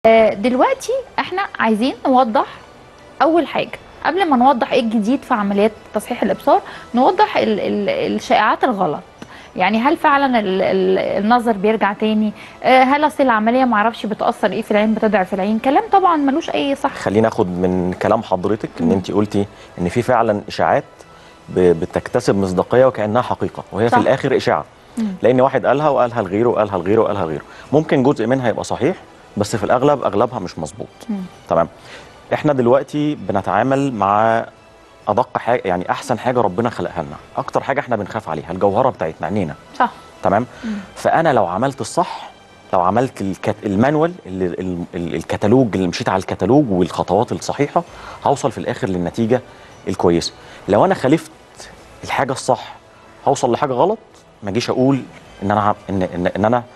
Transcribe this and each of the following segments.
آه، دلوقتي احنا عايزين نوضح اول حاجه قبل ما نوضح ايه الجديد في عمليات تصحيح الابصار نوضح ال ال الشائعات الغلط يعني هل فعلا ال ال النظر بيرجع تاني آه، هل اصل العمليه معرفش بتاثر ايه في العين بتضعف العين كلام طبعا ملوش اي صح خلينا اخد من كلام حضرتك ان انت قلتي ان في فعلا اشاعات ب- بتكتسب مصداقيه وكانها حقيقه وهي صح. في الاخر اشاعه مم. لان واحد قالها وقالها لغيره وقالها لغيره وقالها لغيره ممكن جزء منها يبقى صحيح بس في الاغلب اغلبها مش مظبوط مم. تمام احنا دلوقتي بنتعامل مع ادق حاجه يعني احسن حاجه ربنا خلقها لنا اكتر حاجه احنا بنخاف عليها الجوهره بتاعتنا عينينا صح تمام مم. فانا لو عملت الصح لو عملت الكت... المانوال اللي ال... ال... الكتالوج اللي مشيت على الكتالوج والخطوات الصحيحه هوصل في الاخر للنتيجه الكويسه لو انا خالفت الحاجه الصح هوصل لحاجه غلط ما اجيش اقول ان انا ع- ان ان, إن انا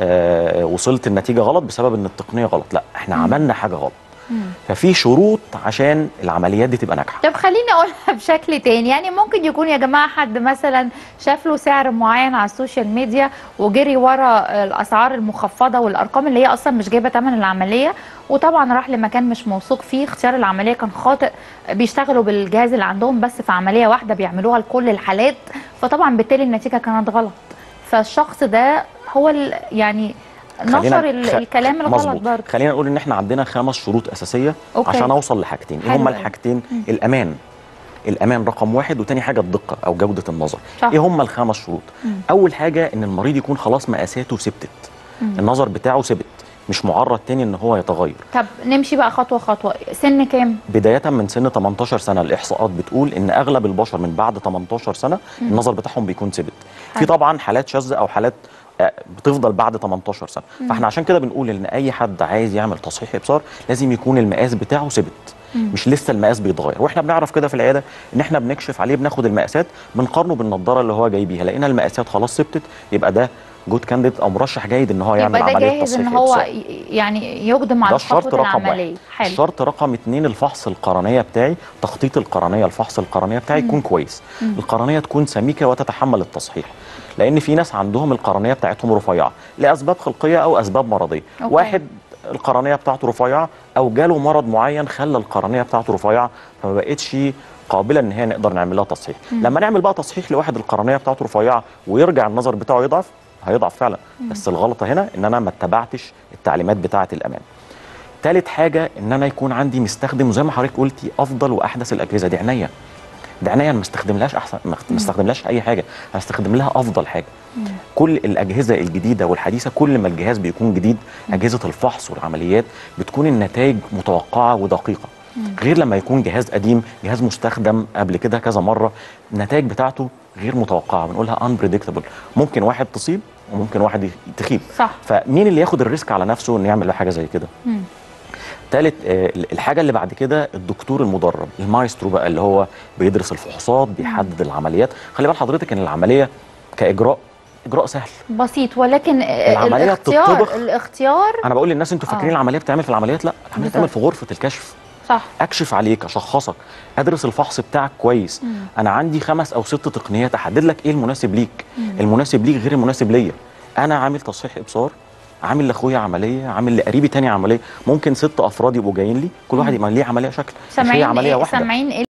آه وصلت النتيجه غلط بسبب ان التقنيه غلط لا احنا مم. عملنا حاجه غلط مم. ففي شروط عشان العمليات دي تبقى ناجحه طب خليني اقولها بشكل تاني يعني ممكن يكون يا جماعه حد مثلا شاف له سعر معين على السوشيال ميديا وجري ورا الاسعار المخفضه والارقام اللي هي اصلا مش جايبه ثمن العمليه وطبعا راح لمكان مش موثوق فيه اختيار العمليه كان خاطئ بيشتغلوا بالجهاز اللي عندهم بس في عمليه واحده بيعملوها لكل الحالات فطبعا بالتالي النتيجه كانت غلط فالشخص ده هو ال- يعني خلينا- نشر ال- خ- الكلام الغلط مظبوط. برضه خلينا نقول ان احنا عندنا خمس شروط اساسيه أوكي. عشان اوصل لحاجتين ايه حلو هما أوي. الحاجتين مم. الامان الامان رقم واحد وتاني حاجه الدقه او جوده النظر صح. ايه هما الخمس شروط مم. اول حاجه ان المريض يكون خلاص مقاساته ثبتت مم. النظر بتاعه ثبت مش معرض تاني ان هو يتغير طب نمشي بقى خطوه خطوه سن كام بدايه من سن 18 سنه الاحصاءات بتقول ان اغلب البشر من بعد 18 سنه مم. النظر بتاعهم بيكون ثبت في حلو. طبعا حالات شاذه او حالات آه، بتفضل بعد 18 سنه مم. فاحنا عشان كده بنقول ان اي حد عايز يعمل تصحيح ابصار لازم يكون المقاس بتاعه ثبت مم. مش لسه المقاس بيتغير واحنا بنعرف كده في العياده ان احنا بنكشف عليه بناخد المقاسات بنقارنه بالنضاره اللي هو جاي بيها لقينا المقاسات خلاص ثبتت يبقى ده جود كانديد او مرشح جيد ان هو يعمل يبقى ده عمليه جاهز تصحيح ان هو إبصار. ي- يعني يقدم ده على الشرط خطوه رقم العمليه واحد حلو الشرط رقم اتنين الفحص القرنيه بتاعي تخطيط القرنيه الفحص القرنيه بتاعي يكون كويس مم. القرنيه تكون سميكه وتتحمل التصحيح لان في ناس عندهم القرنيه بتاعتهم رفيعه لاسباب خلقيه او اسباب مرضيه أوكي. واحد القرنيه بتاعته رفيعه او جاله مرض معين خلى القرنيه بتاعته رفيعه فما بقتش قابله ان هي نقدر نعمل لها تصحيح مم. لما نعمل بقى تصحيح لواحد القرنيه بتاعته رفيعه ويرجع النظر بتاعه يضعف هيضعف فعلا بس الغلطه هنا ان انا ما اتبعتش التعليمات بتاعه الامان تالت حاجه ان انا يكون عندي مستخدم وزي ما حضرتك قلتي افضل واحدث الاجهزه دي عينيا دي عينيا ما استخدملهاش احسن ما ما استخدملهاش اي حاجه انا استخدم لها افضل حاجه كل الاجهزه الجديده والحديثه كل ما الجهاز بيكون جديد اجهزه الفحص والعمليات بتكون النتائج متوقعه ودقيقه غير لما يكون جهاز قديم جهاز مستخدم قبل كده كذا مره النتائج بتاعته غير متوقعه بنقولها unpredictable ممكن واحد تصيب وممكن واحد تخيب صح فمين اللي ياخد الريسك على نفسه انه يعمل حاجه زي كده مم. تالت آه، الحاجه اللي بعد كده الدكتور المدرب المايسترو بقى اللي هو بيدرس الفحوصات بيحدد العمليات خلي بال حضرتك ان العمليه كاجراء اجراء سهل بسيط ولكن العملية الاختيار بتطبخ. الاختيار انا بقول للناس انتوا فاكرين آه. العمليه بتعمل في العمليات لا العمليه بالظبط. بتعمل في غرفه الكشف صح اكشف عليك اشخصك ادرس الفحص بتاعك كويس مم. انا عندي خمس او ست تقنيات احدد لك ايه المناسب ليك مم. المناسب ليك غير المناسب ليا انا عامل تصحيح ابصار عامل لاخويا عمليه عامل لقريبي تاني عمليه ممكن ست افراد يبقوا جايين لي كل واحد يبقى ليه عمليه شكل مش هي سامعين عمليه إيه؟ واحده سامعين